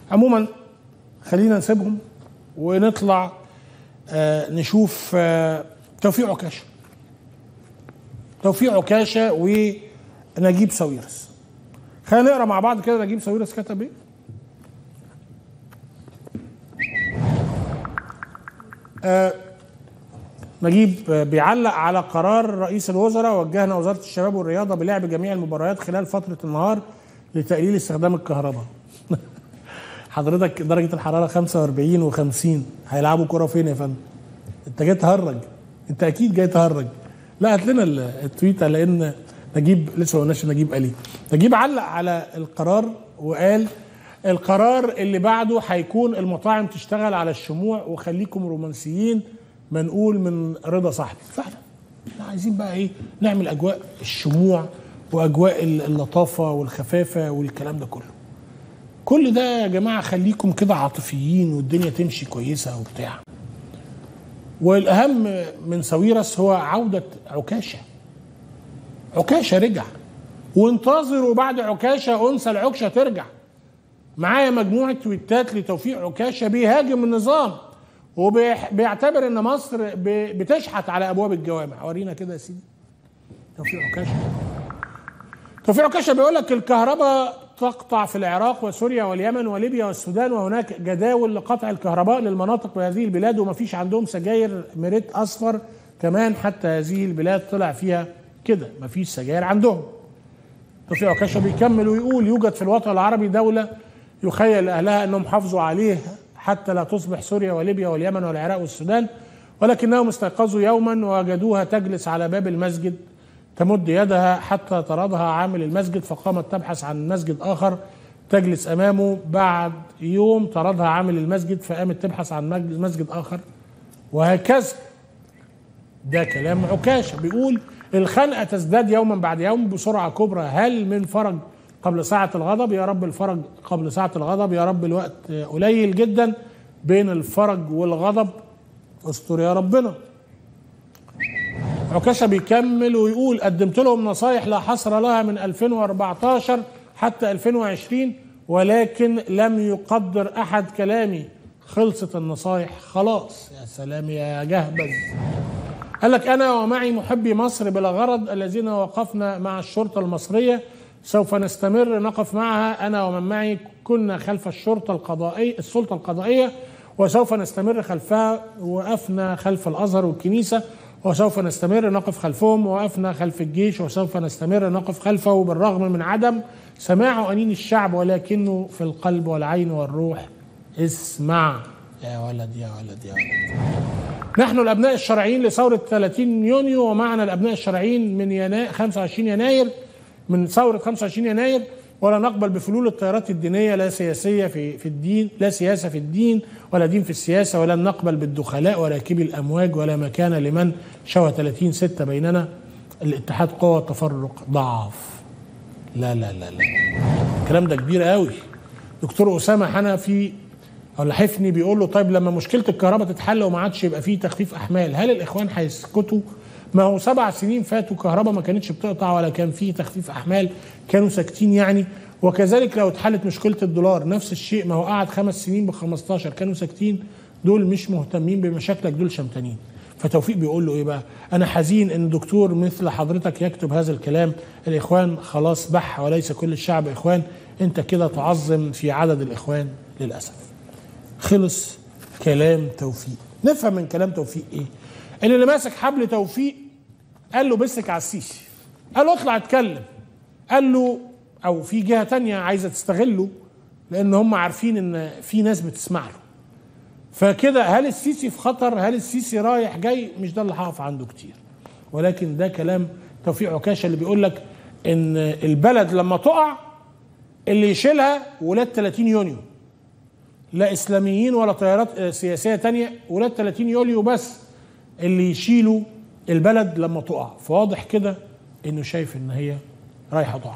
عموما خلينا نسيبهم ونطلع آه نشوف آه توفيق عكاشه توفيق عكاشه ونجيب ساويرس خلينا نقرا مع بعض كده نجيب ساويرس كتب ايه آه نجيب بيعلق على قرار رئيس الوزراء وجهنا وزاره الشباب والرياضه بلعب جميع المباريات خلال فتره النهار لتقليل استخدام الكهرباء حضرتك درجه الحراره 45 و50 هيلعبوا كره فين يا فندم انت جاي تهرج انت اكيد جاي تهرج لا هات لنا التويته لان نجيب لسه ما قلناش نجيب قال ايه نجيب علق على القرار وقال القرار اللي بعده هيكون المطاعم تشتغل على الشموع وخليكم رومانسيين منقول من رضا صاحبي فعلا احنا عايزين بقى ايه نعمل اجواء الشموع واجواء اللطافه والخفافه والكلام ده كله كل ده يا جماعه خليكم كده عاطفيين والدنيا تمشي كويسه وبتاع والاهم من ساويرس هو عوده عكاشه عكاشه رجع وانتظروا بعد عكاشه انثى العكشه ترجع معايا مجموعه تويتات لتوفيق عكاشه بيهاجم النظام وبيعتبر ان مصر بتشحت على ابواب الجوامع ورينا كده يا سيدي توفيق عكاشه توفيق عكاشه بيقول لك الكهرباء تقطع في العراق وسوريا واليمن وليبيا والسودان وهناك جداول لقطع الكهرباء للمناطق بهذه البلاد وما فيش عندهم سجاير مريت اصفر كمان حتى هذه البلاد طلع فيها كده ما فيش سجاير عندهم توفيق عكاشه بيكمل ويقول يوجد في الوطن العربي دوله يخيل اهلها انهم حافظوا عليه حتى لا تصبح سوريا وليبيا واليمن والعراق والسودان ولكنهم استيقظوا يوما ووجدوها تجلس على باب المسجد تمد يدها حتى طردها عامل المسجد فقامت تبحث عن مسجد اخر تجلس امامه بعد يوم طردها عامل المسجد فقامت تبحث عن مسجد اخر وهكذا ده كلام عكاشه بيقول الخنقه تزداد يوما بعد يوم بسرعه كبرى هل من فرج قبل ساعة الغضب يا رب الفرج قبل ساعة الغضب يا رب الوقت قليل جدا بين الفرج والغضب استر يا ربنا عكاشة بيكمل ويقول قدمت لهم نصايح لا حصر لها من 2014 حتى 2020 ولكن لم يقدر أحد كلامي خلصت النصايح خلاص يا سلام يا جهبذ قال لك أنا ومعي محبي مصر بلا غرض الذين وقفنا مع الشرطة المصرية سوف نستمر نقف معها انا ومن معي كنا خلف الشرطه القضائيه السلطه القضائيه وسوف نستمر خلفها وقفنا خلف الازهر والكنيسه وسوف نستمر نقف خلفهم ووقفنا خلف الجيش وسوف نستمر نقف خلفه بالرغم من عدم سماع انين الشعب ولكنه في القلب والعين والروح اسمع يا ولد يا ولد يا ولد نحن الابناء الشرعيين لثوره 30 يونيو ومعنا الابناء الشرعيين من يناير 25 يناير من ثورة 25 يناير ولا نقبل بفلول التيارات الدينية لا سياسية في في الدين لا سياسة في الدين ولا دين في السياسة ولا نقبل بالدخلاء وراكبي الأمواج ولا مكان لمن شوى 30 ستة بيننا الاتحاد قوة التفرق ضعف لا لا لا لا الكلام ده كبير قوي دكتور أسامة حنفي ولا حفني بيقول له طيب لما مشكلة الكهرباء تتحل وما عادش يبقى فيه تخفيف أحمال هل الإخوان هيسكتوا ما هو سبع سنين فاتوا كهرباء ما كانتش بتقطع ولا كان فيه تخفيف احمال كانوا ساكتين يعني وكذلك لو اتحلت مشكله الدولار نفس الشيء ما هو قعد خمس سنين ب 15 كانوا ساكتين دول مش مهتمين بمشاكلك دول شمتانين فتوفيق بيقول له ايه بقى انا حزين ان دكتور مثل حضرتك يكتب هذا الكلام الاخوان خلاص بح وليس كل الشعب اخوان انت كده تعظم في عدد الاخوان للاسف خلص كلام توفيق نفهم من كلام توفيق ايه ان اللي ماسك حبل توفيق قال له بسك على السيسي قال له اطلع اتكلم قال له او في جهه تانية عايزه تستغله لان هم عارفين ان في ناس بتسمع له فكده هل السيسي في خطر هل السيسي رايح جاي مش ده اللي هقف عنده كتير ولكن ده كلام توفيق عكاشه اللي بيقول لك ان البلد لما تقع اللي يشيلها ولاد 30 يونيو لا اسلاميين ولا تيارات سياسيه تانية ولاد 30 يوليو بس اللي يشيلوا البلد لما تقع فواضح كده انه شايف ان هي رايحه تقع